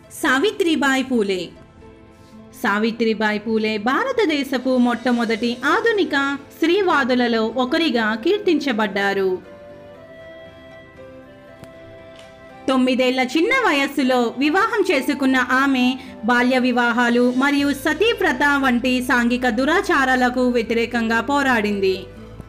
సావిత్రిబాయి పూలే సావిత్రిబాయి పూలే భారతదేశపు మొట్టమొదటి ఆధునిక స్త్రీవాదులలో ఒకరిగా కీర్తించబడ్డారు తొమ్మిదేళ్ల చిన్న వయస్సులో వివాహం చేసుకున్న ఆమె బాల్య వివాహాలు మరియు సతీప్రత వంటి సాంఘిక దురాచారాలకు వ్యతిరేకంగా పోరాడింది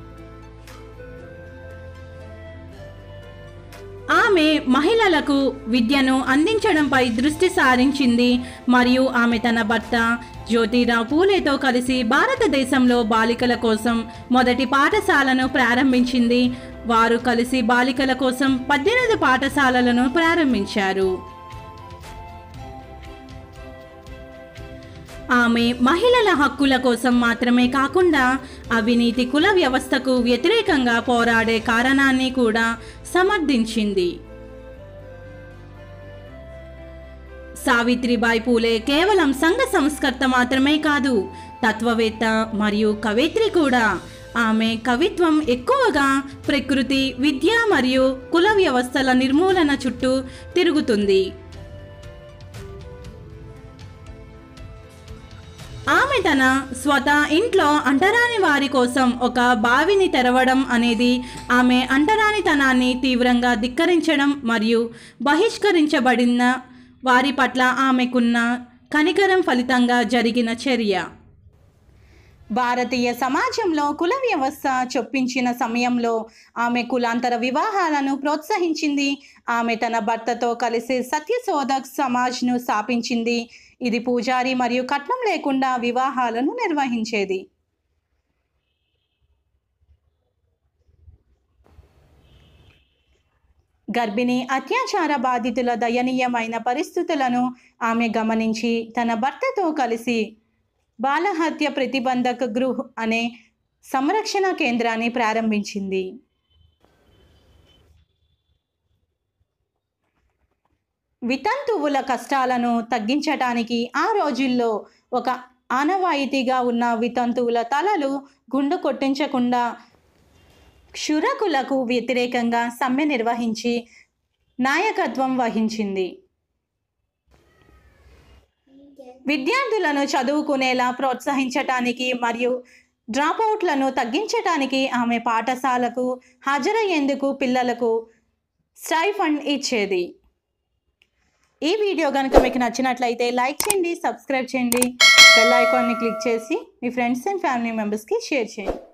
ఆమె మహిళలకు విద్యను అందించడంపై దృష్టి సారించింది మరియు ఆమె తన భర్త జ్యోతిరావు పూలేతో కలిసి భారతదేశంలో బాలికల కోసం మొదటి పాఠశాలను ప్రారంభించింది వారు కలిసి బాలికల కోసం పద్దెనిమిది పాఠశాలలను ప్రారంభించారు ఆమె మహిళల హక్కుల కోసం మాత్రమే కాకుండా అవినీతి కుల వ్యవస్థకు వ్యతిరేకంగా పోరాడే కారణాన్ని కూడా సమర్థించింది సావిత్రిబాయి పూలే కేవలం సంఘ సంస్కర్త మాత్రమే కాదు తత్వవేత్త మరియు కవయిత్రి కూడా ఆమె కవిత్వం ఎక్కువగా ప్రకృతి విద్య మరియు కుల వ్యవస్థల నిర్మూలన చుట్టూ తిరుగుతుంది ఆమె తన స్వత ఇంట్లో అంటరాని వారి కోసం ఒక బావిని తెరవడం అనేది ఆమె అంటరానితనాన్ని తీవ్రంగా ధిక్కరించడం మరియు బహిష్కరించబడిన వారి పట్ల ఆమెకున్న కనికరం ఫలితంగా జరిగిన చర్య భారతీయ సమాజంలో కుల వ్యవస్థ చొప్పించిన సమయంలో ఆమె కులాంతర వివాహాలను ప్రోత్సహించింది ఆమె తన భర్తతో కలిసి సత్యశోధక్ సమాజ్ను స్థాపించింది ఇది పూజారి మరియు కట్నం లేకుండా వివాహాలను నిర్వహించేది గర్భిణీ అత్యాచార బాధితుల దయనీయమైన పరిస్థితులను ఆమె గమనించి తన భర్తతో కలిసి బాలహత్య ప్రతిబంధక గృహ్ అనే సంరక్షణ కేంద్రాన్ని ప్రారంభించింది వితంతువుల కష్టాలను తగ్గించటానికి ఆ రోజుల్లో ఒక ఆనవాయితీగా ఉన్న వితంతువుల తలలు గుండు కొట్టించకుండా క్షురకులకు వ్యతిరేకంగా సమ్మె నిర్వహించి నాయకత్వం వహించింది విద్యార్థులను చదువుకునేలా ప్రోత్సహించటానికి మరియు డ్రాప్అవుట్లను తగ్గించటానికి ఆమె పాఠశాలకు హాజరయ్యేందుకు పిల్లలకు స్టైఫండ్ ఇచ్చేది ఈ వీడియో కనుక మీకు నచ్చినట్లయితే లైక్ చేయండి సబ్స్క్రైబ్ చేయండి బెల్ ఐకాన్ని క్లిక్ చేసి మీ ఫ్రెండ్స్ అండ్ ఫ్యామిలీ మెంబర్స్కి షేర్ చేయండి